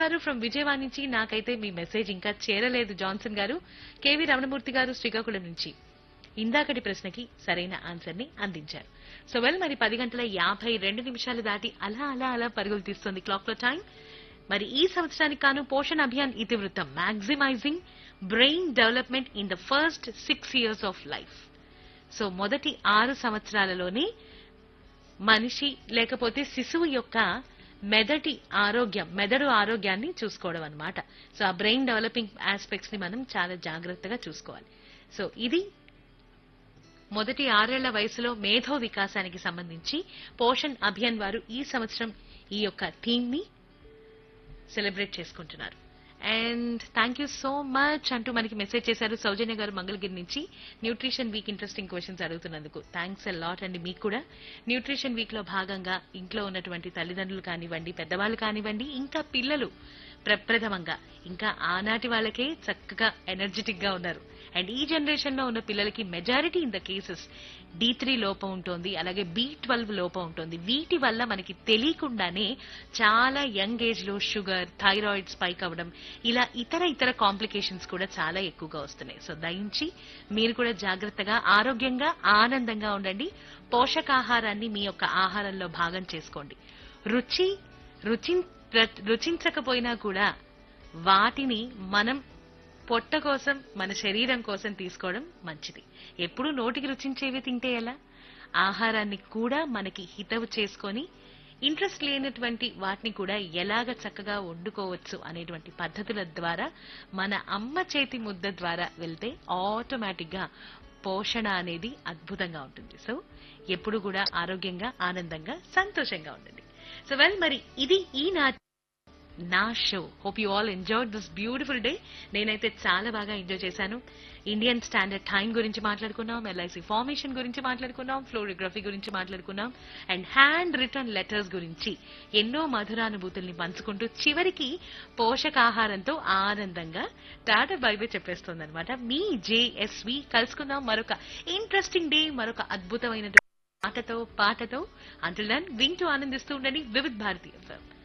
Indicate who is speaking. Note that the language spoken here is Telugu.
Speaker 1: గారు ఫ్రమ్ విజయవాడ నుంచి నాకైతే మీ మెసేజ్ ఇంకా చేరలేదు జాన్సన్ గారు కేవి రమణమూర్తి గారు శ్రీకాకుళం నుంచి ఇందాకటి ప్రశ్నకి సరైన ఆన్సర్ ని అందించారు సో వెల్ మరి పది గంటల యాభై రెండు నిమిషాలు దాటి అలా అలా అలా పరుగులు తీస్తుంది క్లాక్ లో టైం మరి ఈ సంవత్సరానికి కాను పోషణ్ అభియాన్ ఇతివృత్తం maximising brain development in the first six years of life so మొదటి ఆరు సంవత్సరాలలోనే మనిషి లేకపోతే శిశువు యొక్క మెదటి ఆరోగ్యం మెదడు ఆరోగ్యాన్ని చూసుకోవడం అన్నమాట సో ఆ బ్రెయిన్ డెవలపింగ్ ఆస్పెక్ట్స్ ని మనం చాలా జాగ్రత్తగా చూసుకోవాలి సో ఇది మొదటి ఆరేళ్ల వయసులో మేధో వికాసానికి సంబంధించి పోషణ్ అభియాన్ వారు ఈ సంవత్సరం ఈ యొక్క థీమ్ ని సెలబ్రేట్ చేసుకుంటున్నారు and thank you so much అంటూ మనకి మెసేజ్ చేశారు సౌజన్య గారు మంగళగిరి నుంచి న్యూట్రిషన్ వీక్ ఇంట్రెస్టింగ్ క్వశ్చన్స్ అడుగుతున్నందుకు థ్యాంక్స్ ఎ లాట్ అండి మీకు కూడా న్యూట్రిషన్ వీక్ లో భాగంగా ఇంట్లో ఉన్నటువంటి తల్లిదండ్రులు కానివ్వండి పెద్దవాళ్ళు కానివ్వండి ఇంకా పిల్లలు ప్రప్రథమంగా ఇంకా ఆనాటి వాళ్ళకే చక్కగా ఎనర్జెటిక్ గా ఉన్నారు అండ్ ఈ జనరేషన్ లో ఉన్న పిల్లలకి majority in the cases D three లోపం ఉంటుంది అలాగే బి ట్వెల్వ్ లోపం ఉంటుంది వీటి వల్ల మనకి తెలియకుండానే చాలా యంగ్ ఏజ్ లో షుగర్ థైరాయిడ్ స్పైక్ అవ్వడం ఇలా ఇతర ఇతర కాంప్లికేషన్స్ కూడా చాలా ఎక్కువగా వస్తున్నాయి సో దయించి మీరు కూడా జాగ్రత్తగా ఆరోగ్యంగా ఆనందంగా ఉండండి పోషకాహారాన్ని మీ యొక్క ఆహారంలో భాగం చేసుకోండి రుచి రుచి రుచించకపోయినా కూడా వాటిని మనం పొట్ట కోసం మన శరీరం కోసం తీసుకోవడం మంచిది ఎప్పుడూ నోటికి రుచించేవి తింటే ఎలా ఆహారాన్ని కూడా మనకి హితవు చేసుకొని ఇంట్రెస్ట్ లేనటువంటి వాటిని కూడా ఎలాగ చక్కగా వండుకోవచ్చు అనేటువంటి పద్ధతుల ద్వారా మన అమ్మ చేతి ముద్ద ద్వారా వెళ్తే ఆటోమేటిక్ గా పోషణ అనేది అద్భుతంగా ఉంటుంది సో ఎప్పుడు కూడా ఆరోగ్యంగా ఆనందంగా సంతోషంగా ఉండండి సో వెల్ మరి ఇది ఈనాటి నా show hope you all enjoy this beautiful day నేనైతే చాలా బాగా ఎంజాయ్ చేశాను ఇండియన్ స్టాండర్డ్ టైం గురించి మాట్లాడుకున్నాం ఎల్ఐసి ఫార్మేషన్ గురించి మాట్లాడుకున్నాం ఫ్లోరిగ్రఫీ గురించి మాట్లాడుకున్నాం అండ్ హ్యాండ్ రిటర్న్ లెటర్స్ గురించి ఎన్నో మధురానుభూతుల్ని పంచుకుంటూ చివరికి పోషకాహారంతో ఆనందంగా టాటా బైబే చెప్పేస్తుంది అనమాట మీ జేఎస్వి కలుసుకుందాం మరొక ఇంట్రెస్టింగ్ డే మరొక అద్భుతమైన మాటతో పాటతో అంటుల్ దన్ వింటూ ఆనందిస్తూ ఉండండి వివిధ్ భారతీయ